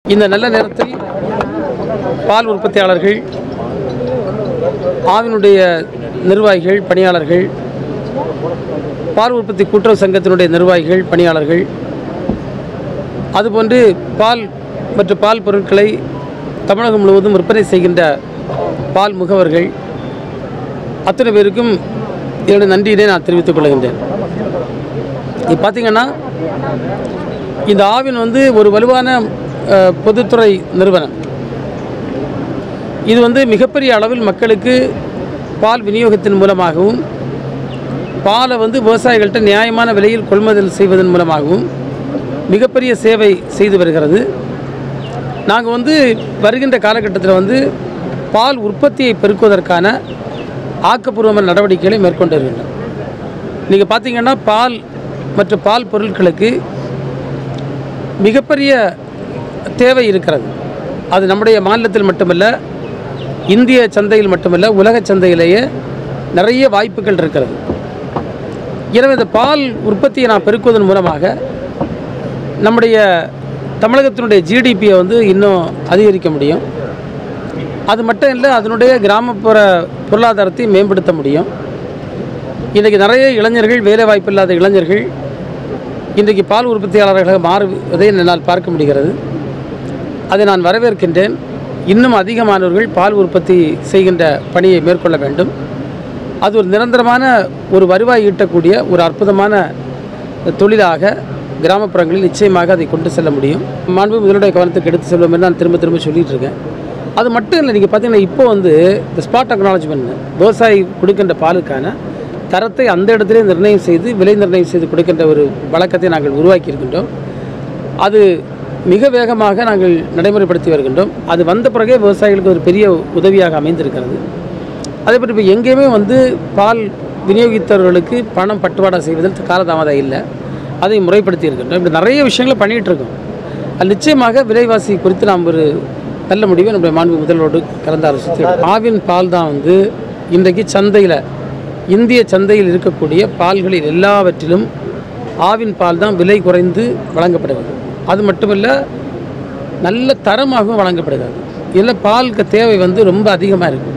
இந்த நல்ல நேரத்தில் பால் உற்பத்தியாளர்கள் ஆவினுடைய நிர்வாகிகள் பணியாளர்கள் பால் உற்பத்தி கூட்டுறவு சங்கத்தினுடைய நிர்வாகிகள் பணியாளர்கள் அதுபோன்று பால் மற்றும் பால் பொருட்களை தமிழகம் முழுவதும் விற்பனை செய்கின்ற பால் முகவர்கள் அத்தனை பேருக்கும் என்னுடைய நன்றியினை நான் தெரிவித்துக் கொள்கின்றேன் இது பார்த்திங்கன்னா இந்த ஆவின் வந்து ஒரு வலுவான அஹ், பொதுத்துறை நிறுவனம் இது வந்து மிகப்பெரிய அளவில் மக்களுக்கு பால் விநியோகத்தின் மூலமாகவும் பாலை வந்து விவசாயிகள்கிட்ட நியாயமான விலையில் கொள்முதல் செய்வதன் மூலமாகவும் மிகப்பெரிய சேவை செய்து வருகிறது நாங்கள் வந்து வருகின்ற காலகட்டத்தில் வந்து பால் உற்பத்தியை பெருக்குவதற்கான ஆக்கப்பூர்வமான நடவடிக்கைகளை மேற்கொண்டு வருகின்றோம் நீங்கள் பார்த்தீங்கன்னா பால் மற்றும் பால் பொருட்களுக்கு மிகப்பெரிய தேவை இருக்கிறது அது நம்முடைய மாநிலத்தில் மட்டுமல்ல இந்திய சந்தையில் மட்டுமல்ல உலக சந்தையிலேயே நிறைய வாய்ப்புகள் இருக்கிறது எனவே இந்த பால் உற்பத்தியை நான் பெருக்குவதன் மூலமாக நம்முடைய தமிழகத்தினுடைய ஜிடிபியை வந்து இன்னும் அதிகரிக்க முடியும் அது மட்டும் இல்லை அதனுடைய கிராமப்புற பொருளாதாரத்தை மேம்படுத்த முடியும் இன்றைக்கி நிறைய இளைஞர்கள் வேலைவாய்ப்பு இல்லாத இளைஞர்கள் இன்றைக்கு பால் உற்பத்தியாளர்களாக மாறுவதை என்னால் பார்க்க முடிகிறது அதை நான் வரவேற்கின்றேன் இன்னும் அதிகமானவர்கள் பால் உற்பத்தி செய்கின்ற பணியை மேற்கொள்ள வேண்டும் அது ஒரு நிரந்தரமான ஒரு வருவாய் ஈட்டக்கூடிய ஒரு அற்புதமான தொழிலாக கிராமப்புறங்களில் நிச்சயமாக அதை கொண்டு செல்ல முடியும் மாண்பு முதலுடைய கவனத்துக்கு எடுத்து செல்வோம் என்று நான் திரும்ப திரும்ப சொல்லிட்டு இருக்கேன் அது மட்டும் இல்லை நீங்கள் பார்த்தீங்கன்னா இப்போ வந்து இந்த ஸ்பாட் அக்னாலஜ்மெண்ட் விவசாயி கொடுக்கின்ற பாலுக்கான தரத்தை அந்த இடத்திலே நிர்ணயம் செய்து விலை நிர்ணயம் செய்து கொடுக்கின்ற ஒரு வழக்கத்தை நாங்கள் உருவாக்கி இருக்கின்றோம் அது மிக வேகமாக நாங்கள் நடைமுறைப்படுத்தி வருகின்றோம் அது வந்த பிறகே விவசாயிகளுக்கு ஒரு பெரிய உதவியாக அமைந்திருக்கிறது அதே போல் இப்போ எங்கேயுமே வந்து பால் விநியோகித்தவர்களுக்கு பணம் பட்டுவாடா செய்வதில் காலதாமதம் இல்லை அதை முறைப்படுத்தி இருக்கின்றோம் இப்படி நிறைய விஷயங்களை பண்ணிகிட்டு இருக்கோம் அது நிச்சயமாக விலைவாசி குறித்து நாம் ஒரு நல்ல முடிவை நம்முடைய மாண்பு முதல்வரோடு கலந்து ஆலோசித்து ஆவின் பால் தான் வந்து இன்றைக்கு சந்தையில் இந்திய சந்தையில் இருக்கக்கூடிய பால்களில் எல்லாவற்றிலும் ஆவின் பால் தான் விலை குறைந்து வழங்கப்படுகிறது அது மட்டுமல்ல நல்ல தரமாகவும் வழங்கப்படுகிறது இதில் பாலுக்கு தேவை வந்து ரொம்ப அதிகமாக இருக்குது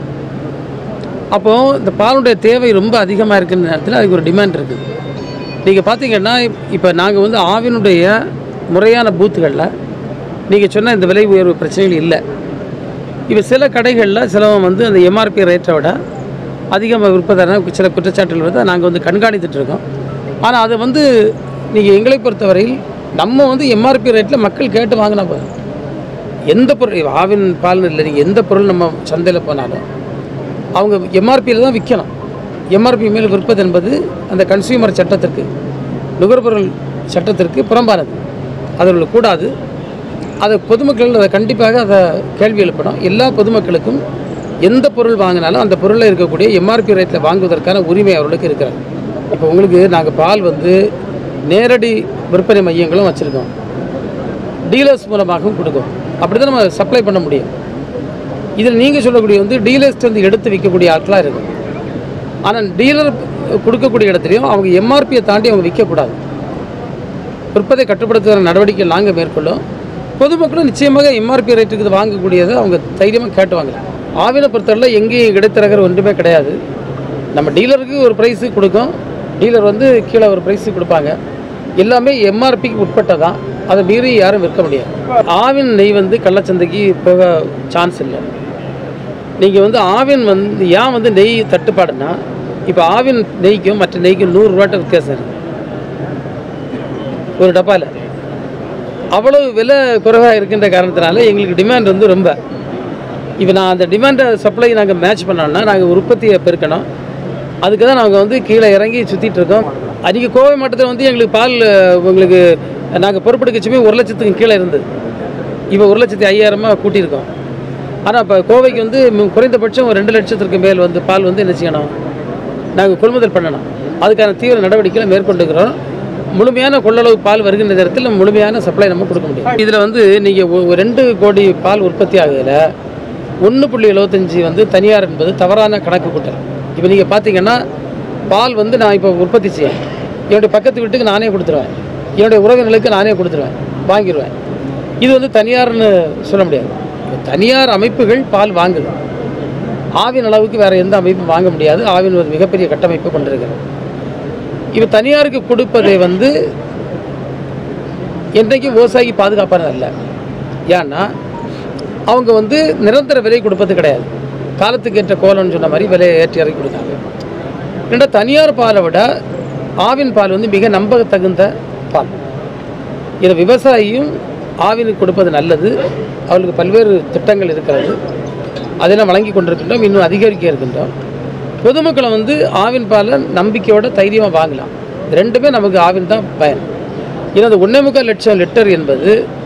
அப்போது இந்த பாலுடைய தேவை ரொம்ப அதிகமாக இருக்கிற நேரத்தில் அதுக்கு ஒரு டிமாண்ட் இருக்குது நீங்கள் பார்த்தீங்கன்னா இப்போ நாங்கள் வந்து ஆவினுடைய முறையான பூத்துகளில் நீங்கள் சொன்ன இந்த விலை உயர்வு பிரச்சனைகள் இல்லை இப்போ சில கடைகளில் சிலவன் வந்து அந்த எம்ஆர்பி ரேட்டை விட அதிகமாக விற்பதான சில குற்றச்சாட்டுகள் வந்து நாங்கள் வந்து கண்காணித்துட்டு இருக்கோம் ஆனால் அதை வந்து நீங்கள் எங்களை பொறுத்தவரையில் நம்ம வந்து எம்ஆர்பி ரேட்டில் மக்கள் கேட்டு வாங்கினா போதும் எந்த பொருள் ஆவின் பால் இல்லை நீங்கள் எந்த பொருள் நம்ம சந்தையில் போனாலும் அவங்க எம்ஆர்பியில் தான் விற்கணும் எம்ஆர்பி மேல் விற்பது என்பது அந்த கன்சியூமர் சட்டத்திற்கு நுகர்பொருள் சட்டத்திற்கு புறம்பானது அதில் கூடாது அதை பொதுமக்கள் அதை கண்டிப்பாக அதை கேள்வி எழுப்பணும் எல்லா பொதுமக்களுக்கும் எந்த பொருள் வாங்கினாலும் அந்த பொருளில் இருக்கக்கூடிய எம்ஆர்பி ரேட்டில் வாங்குவதற்கான உரிமை அவர்களுக்கு இருக்கிறது இப்போ உங்களுக்கு நாங்கள் பால் வந்து நேரடி விற்பனை மையங்களும் வச்சுருக்கோம் டீலர்ஸ் மூலமாகவும் கொடுக்கும் அப்படி தான் நம்ம சப்ளை பண்ண முடியும் இதில் நீங்கள் சொல்லக்கூடிய வந்து டீலர்ஸ்ட்டு வந்து எடுத்து விற்கக்கூடிய ஆட்களாக இருக்கும் ஆனால் டீலர் கொடுக்கக்கூடிய இடத்துலையும் அவங்க எம்ஆர்பியை தாண்டி அவங்க விற்கக்கூடாது விற்பதை கட்டுப்படுத்துகிற நடவடிக்கை நாங்கள் மேற்கொள்ளும் பொதுமக்களும் நிச்சயமாக எம்ஆர்பி ரேட்டுக்கு இது வாங்கக்கூடியதை அவங்க தைரியமாக கேட்டு வாங்கலாம் ஆவினை பொறுத்தவரை எங்கேயும் இடைத்தரகர் ஒன்றுமே கிடையாது நம்ம டீலருக்கு ஒரு ப்ரைஸு கொடுக்கும் டீலர் வந்து கீழே ஒரு ப்ரைஸு கொடுப்பாங்க எல்லாமே எம்ஆர்பிக்கு உட்பட்டதான் அதை மீறி யாரும் விற்க முடியாது ஆவின் நெய் வந்து கள்ளச்சந்தைக்கு போக சான்ஸ் இல்லை நீங்கள் வந்து ஆவின் வந்து ஏன் வந்து நெய் தட்டுப்பாடுனா இப்போ ஆவின் நெய்க்கும் மற்ற நெய்க்கும் நூறுரூவாட்ட வித்தியாசம் இருக்குது ஒரு டப்பாவில் அவ்வளவு விலை குறைவாக இருக்கின்ற காரணத்தினால எங்களுக்கு டிமாண்ட் வந்து ரொம்ப இப்போ நான் அந்த டிமாண்டை சப்ளை நாங்கள் மேட்ச் பண்ணோம்னா நாங்கள் உற்பத்தியை பெருக்கணும் அதுக்கு தான் நாங்கள் வந்து கீழே இறங்கி சுற்றிட்டு இருக்கோம் அதிக கோவை மாவட்டத்தில் வந்து எங்களுக்கு பால் அஹ், உங்களுக்கு நாங்கள் பொறுப்பெடுக்கச்சுமே ஒரு லட்சத்துக்கு கீழே இருந்தது இப்போ ஒரு லட்சத்தி ஐயாயிரமாக கூட்டியிருக்கோம் ஆனால் இப்போ கோவைக்கு வந்து மி- குறைந்தபட்சம் ஒரு ரெண்டு லட்சத்திற்கு மேல் வந்து பால் வந்து என்ன செய்யணும் நாங்கள் கொள்முதல் பண்ணணும் அதுக்கான தீவிர நடவடிக்கைகளை மேற்கொண்டுக்கிறோம் முழுமையான கொள்ளளவு பால் வருகின்ற நேரத்தில் நம்ம முழுமையான சப்ளை நம்ம கொடுக்க முடியும் இதில் வந்து நீங்கள் ரெண்டு கோடி பால் உற்பத்தி ஆகுதில் ஒன்று புள்ளி எழுபத்தஞ்சி வந்து தனியார் என்பது தவறான கணக்கு கூட்டல் இப்போ நீங்கள் பார்த்தீங்கன்னா பால் வந்து நான் இப்போ உற்பத்தி செய்யேன் என்னுடைய பக்கத்து வீட்டுக்கு நானே கொடுத்துருவேன் என்னுடைய உறவினர்களுக்கு நானே கொடுத்துருவேன் வாங்கிடுவேன் இது வந்து தனியார்னு சொல்ல முடியாது தனியார் அமைப்புகள் பால் வாங்குது ஆவின் அளவுக்கு வேறு எந்த அமைப்பும் வாங்க முடியாது ஆவின் ஒரு மிகப்பெரிய கட்டமைப்பு கொண்டிருக்கிறது இப்போ தனியாருக்கு கொடுப்பதை வந்து என்றைக்கும் விவசாயிக்கு பாதுகாப்பானது அல்ல ஏன்னா அவங்க வந்து நிரந்தர விலை கொடுப்பது கிடையாது காலத்துக்கு ஏற்ற கோலம்னு சொன்ன மாதிரி விலையை ஏற்றி இறக்கி கொடுத்தாங்க ரெண்டா தனியார் பாலை விட ஆவின் பால் வந்து மிக நம்பத்தகுந்த பால் இதை விவசாயியும் ஆவினுக்கு கொடுப்பது நல்லது அவளுக்கு பல்வேறு திட்டங்கள் இருக்கிறது அதெல்லாம் வழங்கி கொண்டிருக்கின்றோம் இன்னும் அதிகரிக்க இருக்கின்றோம் பொதுமக்களை வந்து ஆவின் பாலை நம்பிக்கையோட தைரியமாக வாங்கலாம் ரெண்டுமே நமக்கு ஆவின் தான் பயன் ஏன்னா அந்த ஒன்றே முக்கால் லட்சம் லிட்டர் என்பது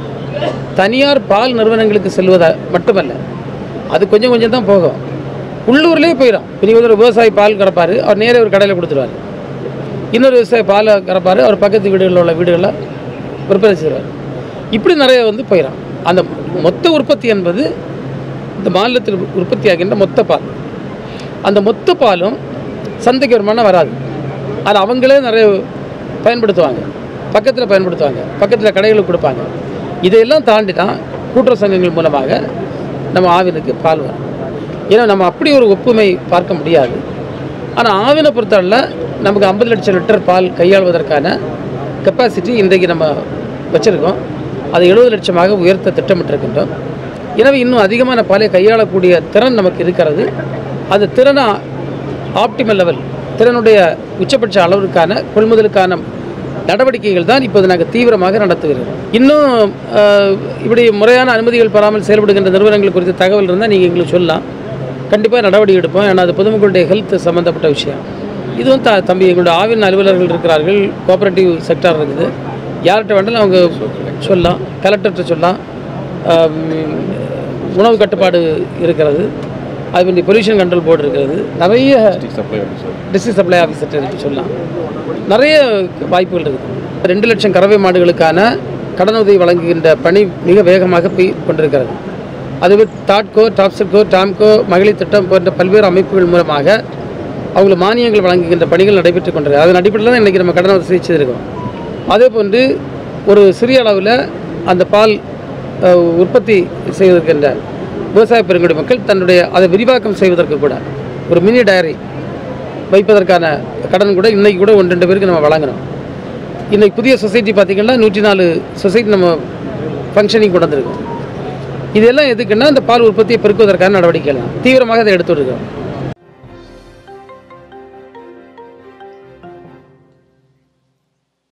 தனியார் பால் நிறுவனங்களுக்கு செல்வதா மட்டுமல்ல அது கொஞ்சம் கொஞ்சம் தான் போகும் உள்ளூர்லேயே போயிடும் இப்போ நீங்கள் ஒரு விவசாயி பால் கறப்பார் அவர் நேரே ஒரு கடையில் கொடுத்துருவார் இன்னொரு விவசாயி பாலை கறப்பார் அவர் பக்கத்து வீடுகளில் உள்ள வீடுகளில் விற்பனை செய்வார் இப்படி நிறைய வந்து போயிடும் அந்த மொத்த உற்பத்தி என்பது இந்த மாநிலத்தில் உற்பத்தி ஆகின்ற மொத்த பால் அந்த மொத்த பாலும் சந்தைக்கு வருமானம் வராது அது அவங்களே நிறைய பயன்படுத்துவாங்க பக்கத்தில் பயன்படுத்துவாங்க பக்கத்தில் கடைகளுக்கு கொடுப்பாங்க இதையெல்லாம் தாண்டி தான் கூட்டுறவு சங்கங்கள் மூலமாக நம்ம ஆவினுக்கு பால் வரும் ஏன்னா நம்ம அப்படி ஒரு ஒப்புமை பார்க்க முடியாது ஆனால் ஆவினை பொறுத்தவரையில் நமக்கு ஐம்பது லட்சம் லிட்டர் பால் கையாள்வதற்கான கெப்பாசிட்டி இன்றைக்கு நம்ம வச்சுருக்கோம் அதை எழுபது லட்சமாக உயர்த்த திட்டமிட்டிருக்கின்றோம் எனவே இன்னும் அதிகமான பாலை கையாளக்கூடிய திறன் நமக்கு இருக்கிறது அந்த திறனை ஆப்டிமல் லெவல் திறனுடைய உச்சபட்ச அளவிற்கான கொள்முதலுக்கான நடவடிக்கைகள் தான் இப்போது நாங்கள் தீவிரமாக நடத்துகிறோம் இன்னும் அஹ், இப்படி முறையான அனுமதிகள் பெறாமல் செயல்படுகின்ற நிறுவனங்கள் குறித்த தகவல் இருந்தால் நீங்கள் எங்களுக்கு சொல்லலாம் கண்டிப்பாக நடவடிக்கை எடுப்போம் ஏன்னா அது பொதுமக்களுடைய ஹெல்த் சம்மந்தப்பட்ட விஷயம் இது வந்து த- தம்பி எங்களுடைய ஆவின் அலுவலர்கள் இருக்கிறார்கள் கோஆபரேட்டிவ் செக்டார் இருக்குது யார்கிட்ட வேண்டாலும் அவங்க சொல்லலாம் கலெக்டர்கிட்ட சொல்லலாம் ஆம், உணவு கட்டுப்பாடு இருக்கிறது அது மாதிரி பொல்யூஷன் கண்ட்ரோல் போர்டு இருக்கிறது நிறைய சப்ளை ஆஃபீஸர் டிஸ்ட்ரிக்ட் சப்ளை ஆஃபீஸர்கிட்ட இருக்கு சொல்லலாம் நிறைய வாய்ப்புகள் இருக்குது ரெண்டு லட்சம் கறவை மாடுகளுக்கான கடனுதவி வழங்குகின்ற பணி மிக வேகமாக போய் கொண்டிருக்கிறது அதுவே டாட்கோ டாப்செட்கோ டாம்கோ மகளிர் திட்டம் போன்ற பல்வேறு அமைப்புகள் மூலமாக அவங்களுக்கு மானியங்கள் வழங்குகின்ற பணிகள் நடைபெற்று கொண்டிருக்கு அதன் அடிப்படையில் தான் இன்றைக்கி நம்ம கடன் வசதி செய்திருக்கோம் அதே போன்று ஒரு சிறிய அளவில் அந்த பால் அஹ், உற்பத்தி செய்வதற்கின்ற விவசாய பெருங்குடி மக்கள் தன்னுடைய அதை விரிவாக்கம் செய்வதற்கு கூட ஒரு மினி டயரி வைப்பதற்கான கடன் கூட இன்னைக்கு கூட ஒன்று ரெண்டு பேருக்கு நம்ம வழங்குறோம் இன்னைக்கு புதிய சொசைட்டி பார்த்திங்கன்னா நூற்றி நாலு சொசைட்டி நம்ம ஃபங்க்ஷனிங் கொண்டு வந்திருக்கோம் இதெல்லாம் எதுக்குன்னா இந்த பால் உற்பத்தியை பெருக்குவதற்கான நடவடிக்கைகள் தான் தீவிரமாக அதை எடுத்து வருகிறோம்